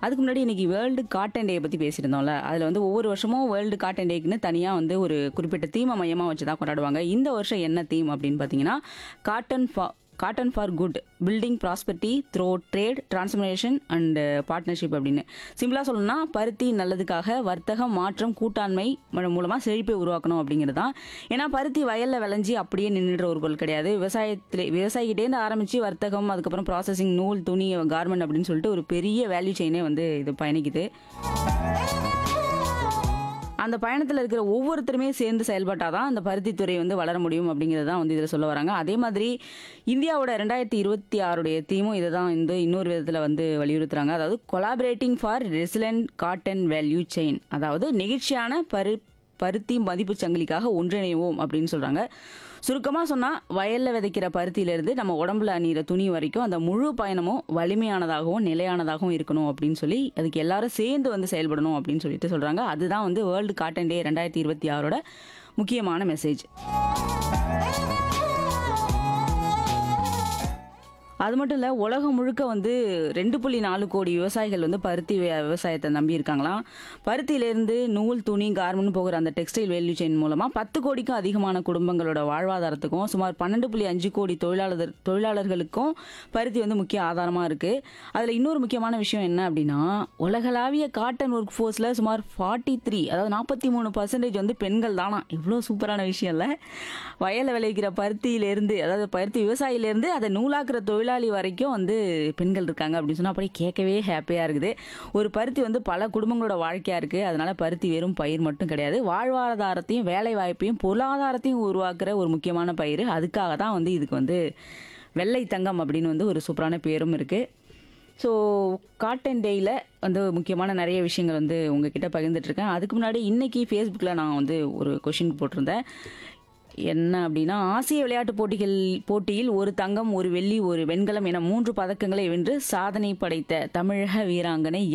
அதுக்கு முன்னாடி இன்னைக்கு வேர்ல்டு காட்டன் டே பற்றி பேசியிருந்தோம்ல அதில் வந்து ஒவ்வொரு வருஷமும் வேர்ல்டு காட்டன் டேக்குன்னு தனியாக வந்து ஒரு குறிப்பிட்ட தீமை மையமாக வச்சு தான் கொண்டாடுவாங்க இந்த வருஷம் என்ன தீம் அப்படின்னு பார்த்தீங்கன்னா cotton for cotton for good building prosperity through trade transformation and partnership அப்படின்னு சிம்பிளாக சொல்லணும்னா பருத்தி நல்லதுக்காக வர்த்தகம் மாற்றம் கூட்டாண்மை மூலமாக செழிப்பை உருவாக்கணும் அப்படிங்கிறது தான் ஏன்னா பருத்தி வயலில் விளைஞ்சி அப்படியே நின்றுடுற ஒரு பொருள் கிடையாது விவசாயத்தில் விவசாயிகிட்டேருந்து ஆரம்பித்து வர்த்தகம் அதுக்கப்புறம் ப்ராசஸிங் நூல் துணி கார்மெண்ட் அப்படின்னு சொல்லிட்டு ஒரு பெரிய வேல்யூ செயினே வந்து இது பயணிக்குது அந்த பயணத்தில் இருக்கிற ஒவ்வொருத்தருமே சேர்ந்து செயல்பட்டால் தான் அந்த பருத்தித்துறை வந்து வளர முடியும் அப்படிங்கிறது தான் வந்து இதில் சொல்ல வராங்க அதே மாதிரி இந்தியாவோட ரெண்டாயிரத்தி இருபத்தி ஆறுடைய தீமும் இதை தான் வந்து இன்னொரு விதத்தில் வந்து வலியுறுத்துறாங்க அதாவது collaborating for resilient cotton value chain அதாவது நெகிழ்ச்சியான பரு பருத்தி மதிப்பு சங்கிலிக்காக ஒன்றிணைவோம் அப்படின்னு சொல்கிறாங்க சுருக்கமாக சொன்னால் வயலில் விதைக்கிற பருத்தியிலேருந்து நம்ம உடம்புல அணிகிற துணி வரைக்கும் அந்த முழு பயணமும் வலிமையானதாகவும் நிலையானதாகவும் இருக்கணும் அப்படின்னு சொல்லி அதுக்கு எல்லாரும் சேர்ந்து வந்து செயல்படணும் அப்படின்னு சொல்லிட்டு சொல்கிறாங்க அதுதான் வந்து வேர்ல்டு காட்டன் டே ரெண்டாயிரத்தி இருபத்தி ஆறோட முக்கியமான மெசேஜ் அது மட்டும் இல்லை உலகம் முழுக்க வந்து ரெண்டு புள்ளி நாலு கோடி விவசாயிகள் வந்து பருத்தி வி- விவசாயத்தை நம்பி இருக்காங்களாம் பருத்தியிலேருந்து நூல் துணி கார்மெண்ட் போகிற அந்த டெக்ஸ்டைல் வேல்யூ செயின் மூலமாக பத்து கோடிக்கும் அதிகமான குடும்பங்களோட வாழ்வாதாரத்துக்கும் சுமார் பன்னெண்டு புள்ளி அஞ்சு கோடி தொழிலாளர் தொழிலாளர்களுக்கும் பருத்தி வந்து முக்கிய ஆதாரமாக இருக்குது அதில் இன்னொரு முக்கியமான விஷயம் என்ன அப்படின்னா உலகளாவிய காட்டன் ஒர்க் ஃபோர்ஸில் சுமார் ஃபார்ட்டி த்ரீ அதாவது நாற்பத்தி மூணு பர்சன்டேஜ் வந்து பெண்கள் தானா இவ்வளோ சூப்பரான விஷயம் இல்லை வயலில் விளைவிக்கிற பருத்தியிலேருந்து அதாவது பருத்தி விவசாயிலேருந்து அதை நூலாக்குற தொழிலாளி வரைக்கும் வந்து பெண்கள் இருக்காங்க அப்படின்னு சொன்னால் அப்படியே கேட்கவே ஹாப்பியாக இருக்குது ஒரு பருத்தி வந்து பல குடும்பங்களோட வாழ்க்கையாக இருக்குது அதனால பருத்தி வெறும் பயிர் மட்டும் கிடையாது வாழ்வாதாரத்தையும் வேலை வாய்ப்பையும் பொருளாதாரத்தையும் உருவாக்குற ஒரு முக்கியமான பயிர் அதுக்காக தான் வந்து இதுக்கு வந்து வெள்ளை தங்கம் அப்படின்னு வந்து ஒரு சூப்பரான பேரும் இருக்குது ஸோ காட்டன் டேயில் வந்து முக்கியமான நிறைய விஷயங்கள் வந்து உங்ககிட்ட பகிர்ந்துட்டு இருக்கேன் அதுக்கு முன்னாடி இன்னைக்கு ஃபேஸ்புக்கில் நான் வந்து ஒரு கொஷின் போட்டிருந்தேன் என்ன அப்படின்னா ஆசிய விளையாட்டு போட்டிகள் போட்டியில் ஒரு தங்கம் ஒரு வெள்ளி ஒரு வெண்கலம் என மூன்று பதக்கங்களை வென்று சாதனை படைத்த தமிழக வீராங்கனை